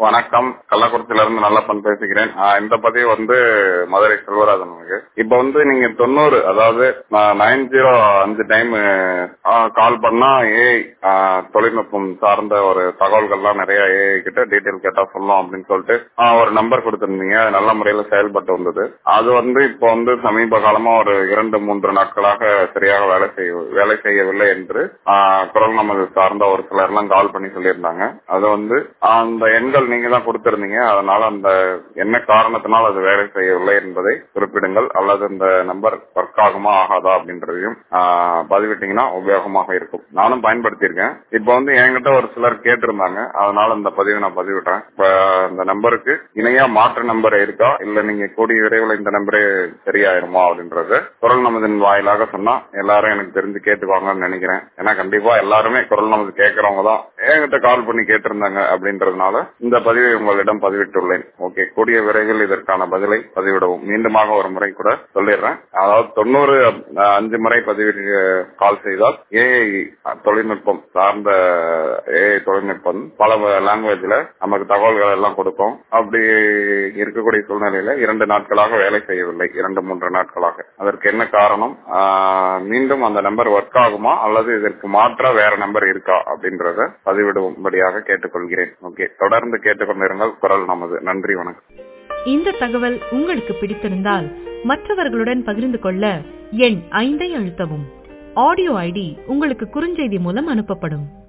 வணக்கம் கள்ளக்குறிச்சியில இருந்து நல்லப்பன் பேசுகிறேன் ஆஹ் இந்த பதிவு வந்து மதுரை செல்வராஜனுக்கு இப்ப வந்து நீங்க தொண்ணூறு அதாவது நைன் ஜீரோ அஞ்சு டைம் கால் பண்ணா ஏஐ தொழில்நுட்பம் சார்ந்த ஒரு தகவல்கள்லாம் நிறைய ஏஐ கிட்ட டீட்டெயில் கேட்டா சொல்லும் அப்படின்னு சொல்லிட்டு ஆஹ் ஒரு நம்பர் கொடுத்திருந்தீங்க அது நல்ல முறையில செயல்பட்டு வந்தது அது வந்து இப்போ வந்து சமீப காலமா ஒரு இரண்டு மூன்று நாட்களாக சரியாக வேலை செய்ய வேலை செய்யவில்லை என்று ஆஹ் குரல் நமது சார்ந்த ஒரு சிலர் எல்லாம் கால் பண்ணி சொல்லியிருந்தாங்க அது வந்து அந்த எண்கள் நீங்க தான் கொடுத்திருந்தீங்க அதனால அந்த என்ன காரணத்தினால் அது வேலை செய்யவில்லை என்பதை குறிப்பிடுங்கள் அல்லது இந்த நம்பர் ஒர்க் ஆகுமா ஆகாதா அப்படின்றதையும் ஆஹ் பதிவிட்டீங்கன்னா உபயோகமாக இருக்கும் நானும் பயன்படுத்தியிருக்கேன் இப்ப வந்து என்கிட்ட ஒரு சிலர் கேட்டிருந்தாங்க அதனால இந்த பதிவை நான் பதிவிட்டேன் இப்ப இந்த நம்பருக்கு இணையா மாற்று நம்பர் இருக்கா இல்ல நீங்க கூடிய விரைவில் இந்த நம்பரே சரியாயிருமா அப்படின்றது குரல் நமதின் வாயிலாக சொன்னா எல்லாரும் எனக்கு தெரிஞ்சு கேட்டுக்குவாங்கன்னு நினைக்கிறேன் ஏன்னா கண்டிப்பா எல்லாருமே குரல் நமது கேட்கறவங்க தான் என்கிட்ட கால் பண்ணி கேட்டிருந்தாங்க அப்படின்றதுனால இந்த பதிவை உங்களிடம் பதிவிட்டுள்ளேன் ஓகே கூடிய விரைவில் இதற்கான பதிலை பதிவிடவும் மீண்டுமாக ஒரு முறை கூட சொல்லிடுறேன் அதாவது தொண்ணூறு அஞ்சு முறை பதிவிட்டு கால் செய்தால் ஏஐ தொழில்நுட்பம் சார்ந்த ஏஐ தொழில்நுட்பம் பல லாங்குவேஜ்ல நமக்கு தகவல்கள் எல்லாம் கொடுக்கும் அப்படி இருக்கக்கூடிய சூழ்நிலையில இரண்டு நாட்களாக வேலை செய்யவில்லை இரண்டு மூன்று நாட்களாக அதற்கு என்ன காரணம் மீண்டும் அந்த நம்பர் ஒர்க் ஆகுமா அல்லது இதற்கு மாற்ற வேற நம்பர் இருக்கா அப்படின்றத பதிவிடும்படியாக கேட்டுக்கொள்கிறேன் ஓகே தொடர்ந்து கேட்டுக்கொண்டிருங்கள் குரல் நமது நன்றி வணக்கம் இந்த தகவல் உங்களுக்கு பிடித்திருந்தால் மற்றவர்களுடன் பகிர்ந்து கொள்ள எண் ஐந்தை அழுத்தவும் ஆடியோ ஐடி உங்களுக்கு குறுஞ்செய்தி மூலம் அனுப்பப்படும்